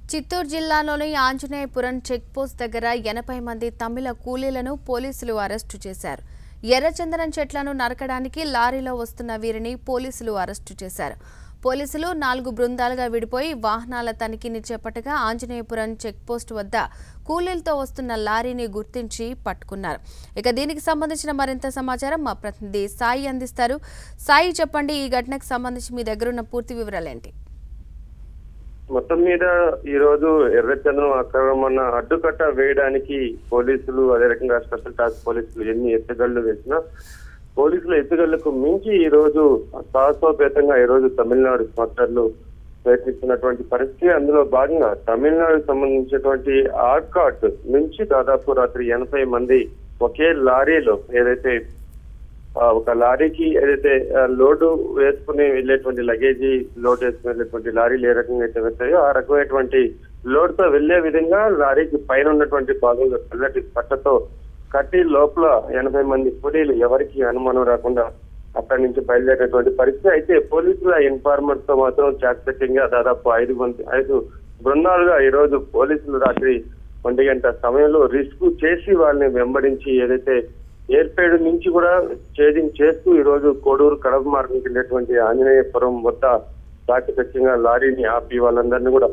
చిత్తూరు జిల్లాలోని ఆంజనేయపురం చెక్పోస్ట్ దగ్గర ఎనభై మంది తమిళ కూలీలను పోలీసులు అరెస్టు చేశారు ఎర్రచందనం చెట్లను నరకడానికి లారీలో వస్తున్న వీరిని పోలీసులు అరెస్టు చేశారు పోలీసులు నాలుగు బృందాలుగా విడిపోయి వాహనాల తనిఖీని చేపట్టగా ఆంజనేయపురం చెక్పోస్ట్ వద్ద కూలీలతో వస్తున్న లారీని గుర్తించి పట్టుకున్నారు ఇక దీనికి సంబంధించిన మరింత సమాచారం మా ప్రతినిధి సాయి అందిస్తారు సాయి చెప్పండి ఈ ఘటనకు సంబంధించి మీ దగ్గరున్న పూర్తి వివరాలేంటి మొత్తం మీద ఈ రోజు ఎర్రచందనం ఆక్రమణ అడ్డుకట్ట వేయడానికి పోలీసులు అదే రకంగా స్పెషల్ టాస్క్ పోలీసులు ఎన్ని ఎత్తుగళ్లు వేసినా పోలీసుల ఎత్తుగళ్లకు మించి ఈ రోజు సాహసోపేతంగా ఈ రోజు తమిళనాడు స్మగ్లర్లు ప్రయత్నిస్తున్నటువంటి పరిస్థితి అందులో భాగంగా తమిళనాడుకు సంబంధించినటువంటి ఆర్కాట్ నుంచి దాదాపు రాత్రి ఎనభై మంది ఒకే లారీలో ఏదైతే ఆ, ఒక లారీకి ఏదైతే ఆ, లోడు వేసుకుని వెళ్ళేటువంటి లగేజీ లోడ్ వేసుకుని వెళ్ళేటువంటి లారీలు ఏ రకంగా అయితే వెళ్తాయో ఆ రకమైనటువంటి లోడ్ తో వెళ్లే విధంగా లారీకి పైన ఉన్నటువంటి భాగంలో తెల్లటి పట్టతో కట్టి లోపల ఎనభై మంది కూలీలు ఎవరికి అనుమానం రాకుండా అక్కడి నుంచి బయలుదేరేటువంటి పరిస్థితి అయితే పోలీసుల ఇన్ఫార్మర్ తో మాత్రం చాకచక్యంగా దాదాపు ఐదు మంది ఐదు బృందాలుగా ఈ రోజు పోలీసులు రాత్రి ఒంటి గంట సమయంలో రిస్క్ చేసి వాళ్ళని వెంబడించి ఏదైతే ఏర్పేడు నుంచి కూడా చేజింగ్ చేస్తూ ఈ రోజు కోడూరు కడప మార్గంకి వెళ్ళేటువంటి ఆంజనేయపురం వద్ద చాకచక్యంగా లారీని ఆపి వాళ్ళందరినీ కూడా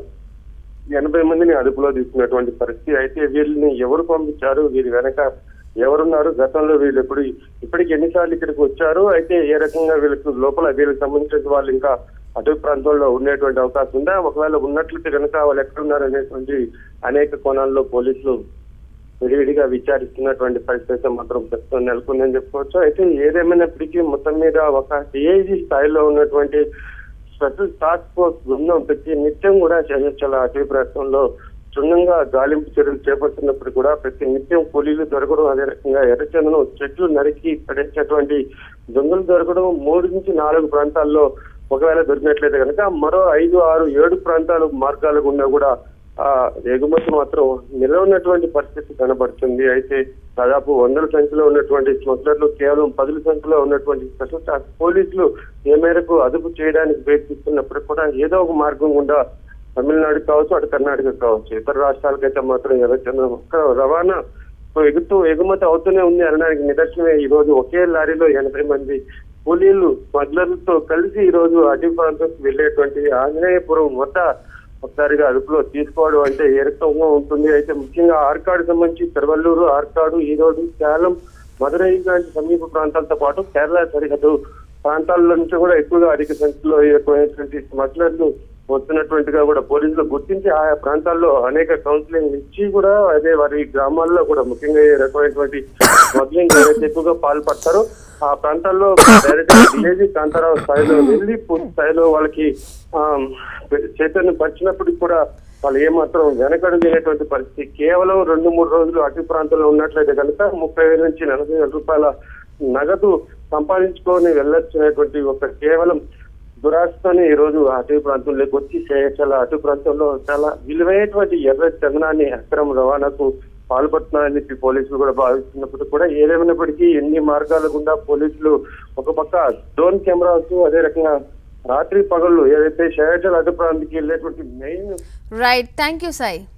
ఎనభై మందిని అదుపులో తీసుకున్నటువంటి పరిస్థితి అయితే వీళ్ళని ఎవరు పంపించారు వీరి వెనక ఎవరున్నారు గతంలో వీళ్ళు ఎప్పుడు ఇప్పటికి ఎన్నిసార్లు ఇక్కడికి వచ్చారు అయితే ఏ రకంగా వీళ్ళకు లోపల వీళ్ళకి సంబంధించిన వాళ్ళు ఇంకా అటవీ ప్రాంతంలో ఉండేటువంటి అవకాశం ఉందా ఒకవేళ ఉన్నట్లయితే కనుక వాళ్ళు ఎక్కడున్నారు అనేటువంటి అనేక కోణాల్లో పోలీసులు విడివిడిగా విచారిస్తున్నటువంటి పరిస్థితి మాత్రం ప్రస్తుతం నెలకొందని చెప్పుకోవచ్చు అయితే ఏదేమైనప్పటికీ మొత్తం మీద ఒక డిఐజీ స్థాయిలో ఉన్నటువంటి స్పెషల్ టాస్క్ ఫోర్స్ బృందం ప్రతి నిత్యం కూడా చాలా అటవీ ప్రాంతంలో క్షుణ్ణంగా గాలింపు చర్యలు చేపడుతున్నప్పుడు కూడా ప్రతి నిత్యం కూలీలు దొరకడం అదే రకంగా ఎర్రచందనం చెట్లు నరికి పడేసేటువంటి దొంగలు దొరకడం మూడు నుంచి నాలుగు ప్రాంతాల్లో ఒకవేళ దొరికినట్లయితే కనుక మరో ఐదు ఆరు ఏడు ప్రాంతాలు మార్గాల గుండా కూడా ఆ ఎగుమతి మాత్రం నిలవనటువంటి పరిస్థితి కనబడుతుంది అయితే దాదాపు వందల సంఖ్యలో ఉన్నటువంటి స్మగ్లర్లు కేవలం పదుల సంఖ్యలో ఉన్నటువంటి స్పెషల్ టాస్క్ పోలీసులు ఏ మేరకు అదుపు చేయడానికి ప్రయత్నిస్తున్నప్పుడు కూడా ఏదో ఒక మార్గం గుండా తమిళనాడు కావచ్చు అటు కర్ణాటక కావచ్చు ఇతర రాష్ట్రాలకైతే మాత్రం ఎవరికైనా ఒక్క రవాణా ఎగుతూ ఎగుమతి అవుతూనే ఉంది అనడానికి నిదర్శనమే ఈ రోజు ఒకే లారీలో ఎనభై మంది కూలీలు స్మగ్లర్లతో కలిసి ఈ రోజు అటవీ ప్రాంతంకి వెళ్ళేటువంటి ఆంజనేయపురం వద్ద ఒకసారిగా అదుపులో తీసుకోవడం అంటే ఏ రకంగా ఉంటుంది అయితే ముఖ్యంగా ఆర్కాడు సంబంధించి తిరువల్లూరు ఆర్కాడు ఈరోజు కేవలం మదురై లాంటి సమీప ప్రాంతాలతో పాటు కేరళ సరిహద్దు ప్రాంతాల నుంచి కూడా ఎక్కువగా అధిక సంఖ్యలో ఎక్కువైనటువంటి స్మగ్లర్లు వస్తున్నటువంటిగా కూడా పోలీసులు గుర్తించి ఆయా ప్రాంతాల్లో అనేక కౌన్సిలింగ్ ఇచ్చి కూడా అదే వారి గ్రామాల్లో కూడా ముఖ్యంగా ఈ రకమైనటువంటి స్మగ్లింగ్ ఎవరైతే ఎక్కువగా పాల్పడతారో ఆ ప్రాంతాల్లో డైరెక్ట్ విలేజ్ కాంతారావు స్థాయిలో వెళ్ళి పూర్తి స్థాయిలో వాళ్ళకి ఆ, చైతన్యం పరిచినప్పటికీ కూడా వాళ్ళు ఏమాత్రం వెనకడుగేటువంటి పరిస్థితి కేవలం రెండు మూడు రోజులు అటు ప్రాంతంలో ఉన్నట్లయితే కనుక ముప్పై వేల నుంచి నలభై వేల రూపాయల నగదు సంపాదించుకొని వెళ్ళొచ్చినటువంటి ఒక కేవలం దురాశతోనే ఈ రోజు అటవీ ప్రాంతంలోకి వచ్చి శేషాల అటవీ ప్రాంతంలో చాలా విలువైనటువంటి ఎర్ర చందనాన్ని అక్రమ రవాణాకు పాల్పడుతున్నారని చెప్పి పోలీసులు కూడా భావిస్తున్నప్పుడు కూడా ఏదేమైనప్పటికీ ఎన్ని మార్గాల గుండా పోలీసులు ఒక పక్క డ్రోన్ కెమెరాస్ అదే రకంగా రాత్రి పగళ్ళు ఏదైతే శేషాల అటవీ ప్రాంతానికి వెళ్ళేటువంటి main right thank you Sai